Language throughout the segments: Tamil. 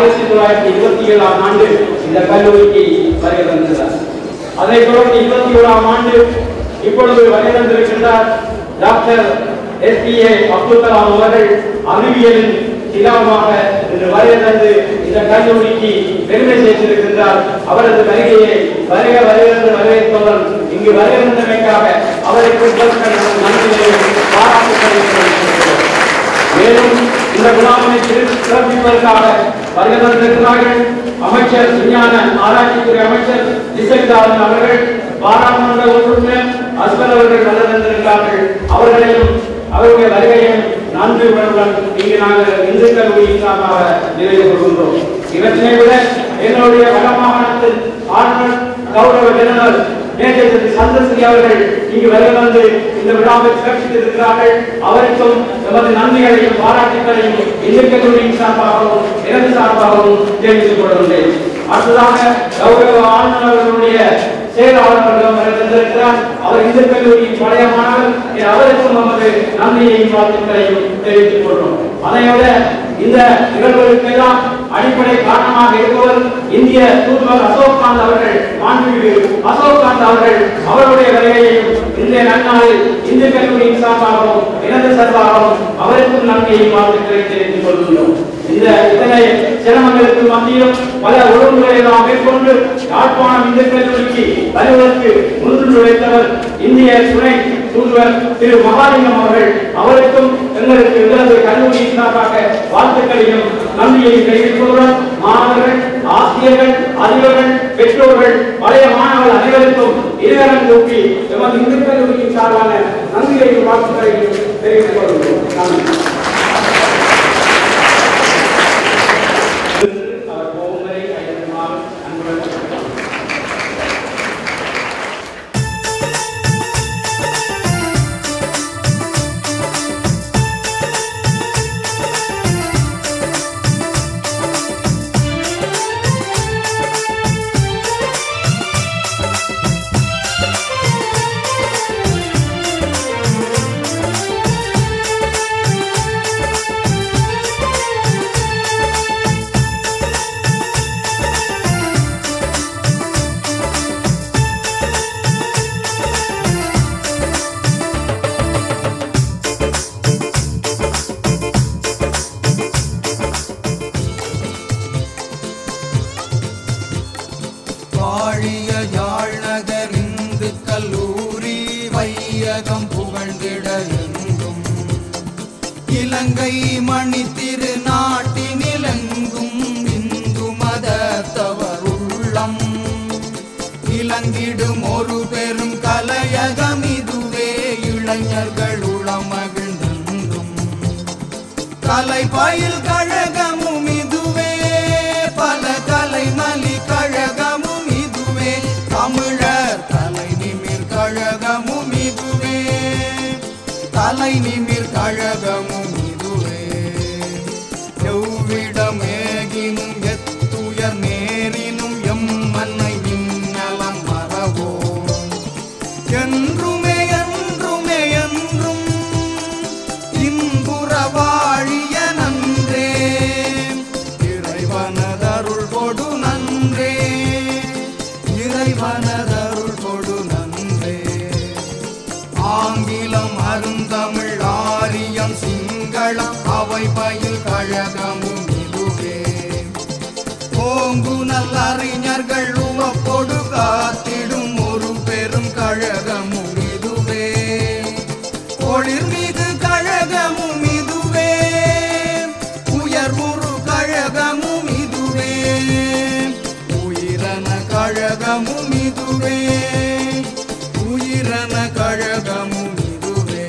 ஆயிரத்தி தொள்ளாயிரத்தி இருபத்தி ஏழாம் ஆண்டு இந்த கல்லூரிக்கு வருகை தந்திருந்தார் அதைத் தொடர்ந்து இருபத்தி ஏழாம் ஆண்டு இப்பொழுது வருகை தந்திருக்கின்றார் doctor S P A Abdul Kalam அவர்கள் அறிவியலின் இலவமாக இன்று வருகை தந்து இந்த கல்லூரிக்கு பெருமை சேர்த்திருக்கின்றார் அவரது வருகையை வருக வருகிறது வரவேற்பவர் இங்கு வருகின்றமைக்காக அவருக்கு முதற்கணக்கு நன்றியையும் பாராட்டுகளையும் தெரிவித்துக் மேலும் இந்த விழாவினை சிறு- சிறப்பிப்பதற்காக வருகை தந்திருக்கிறார்கள் அமைச்சர் விஞ்ஞான ஆராய்ச்சித்துறை அமைச்சர் திசைதாரன் அவர்கள் பாராளுமன்ற உறுப்பினர் அஸ்பர் அவர்கள் வருகை தந்திருக்கிறார்கள் அவர்களையும் அவருடைய வருகையும் நன்றி உணர்வுடன் இங்கு நாங்கள் இந்து கல்லூரியின் சார்பாக நிறைவு கொள்கின்றோம் இவற்றினை விட என்னுடைய வடமாகாணத்தின் ஆளுநர் கௌரவ ஜெனரல் மேஜர் திரு சந்திரசிறி அவர்கள் இங்கு வருகை வந்து இந்த விழாவை சிறப்பித்திருக்கிறார்கள் அவருக்கும் எமது நன்றிகளையும் பாராட்டுகளையும் இந்து கல்லூரியின் சார்பாகவும் எனது சார்பாகவும் தெரிவித்துக் கொள்கின்றேன் அடுத்ததாக கௌரவ ஆளுநர் அவர்களுடைய செயலாளர்களிடம் வந்திருக்கிறார் அவர் இந்து கல்லூரியின் பழைய மாணவர் என அவருக்கும் நமது நன்றியையும் வாழ்த்துக்களையும் தெரிவித்துக் கொள்கிறோம் அதையோட இந்த நிகழ்வுகளுக்கெல்லாம் அடிப்படை காரணமாக இருப்பவர் இந்திய தூதுவர் அசோக் காந்த் அவர்கள் மாண்புமிகு அசோக் காந்த் அவர்கள் அவருடைய வருகையையும் இன்றைய நன்னாளில் இந்து கல்லூரியின் சார்பாகவும் எனது சார்பாகவும் அவருக்கும் நன்றியையும் வாழ்த்துக்களை தெரிவித்துக் கொள்கின்றோம் இந்த இத்தனை சிரமங்களுக்கு மத்தியிலும் பல ஒழுங்குகளை நாம் மேற்கொண்டு யாழ்ப்பாணம் இந்து கல்லூரிக்கு வருவதற்கு முன்னின்று உழைத்தவர் இந்திய துணை தூதுவர் திரு மகாலிங்கம் அவர்கள் அவருக்கும் எங்களுக்கு எங்களது கல்லூரியின் சார்பாக வாழ்த்துக்களையும் நன்றியையும் தெரிவிப்பதுடன் மாணவர்கள் ஆசிரியர்கள் அதிபர்கள் பெற்றோர்கள் பழைய மாணவர்கள் அனைவருக்கும் இருவரும் கூப்பி எமது இந்து கல்லூரியின் சார்பான நன்றியையும் வாழ்த்துக்களையும் தெரிவித்துக் கொள்கிறோம் நன்றி அவர் போகும் வரை கையெழுத்துமாறு அன்புடன் கேட்டுக்கொள்கிறோம். வாழிய யாழ்நகர் இந்து கல்லூரி வையகம் புகழ்ந்திட எங்கும் இலங்கை மணி திரு நாட்டினிலெங்கும் இந்து மதத்தவர் உள்ளம் இலங்கிடும் ஒரு பெரும் கலையகம் இதுவே இளைஞர்கள் உளமகிழ்ந்தென்றும் கலை பயில் கழகமும் இதுவே பல கலை மலி கழகமும் இதுவே தமிழர் கலை நிமிர் கழகமும் இதுவே கலை நிமிர் கழகமும் இதுவே எவ்விடம் ஏகினும் எத்துயர் நேரினும் எம்மன்னை இன்னலம் மறவோம் என்றுமே என்றுமே என்றும் இன்புற வாழிய நன்றே இறைவனதருள் கொடு நன்றே இறைவனதருள் கொடு நன்றே ஆங்கிலம் அருந்தமிழ் ஆரியம் சிங்களம் அவை பயில் கழகமும் இதுவே ஓங்குநல் அறிஞர்கள் உவப்பொடு காத்திடும் ஒரு பெரும் கழகமும் இதுவே ஒளிர்மிகு கழகமும் இதுவே உயர்வுறு கழகமும் இதுவே உயிரன கழகமும் இதுவே உயிரன கழகமும் இதுவே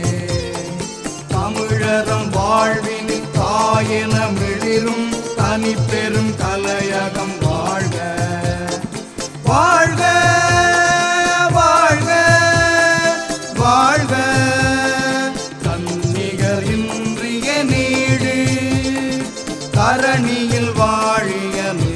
தமிழரம் வாழ்வின் தாயென மிளிரும் தனி பெரும் கலையகம் வாழ்க வாழ்க வாழ்க வாழ்க தன்னிகர் இன்றிய நீடு கரணியில் வாழிய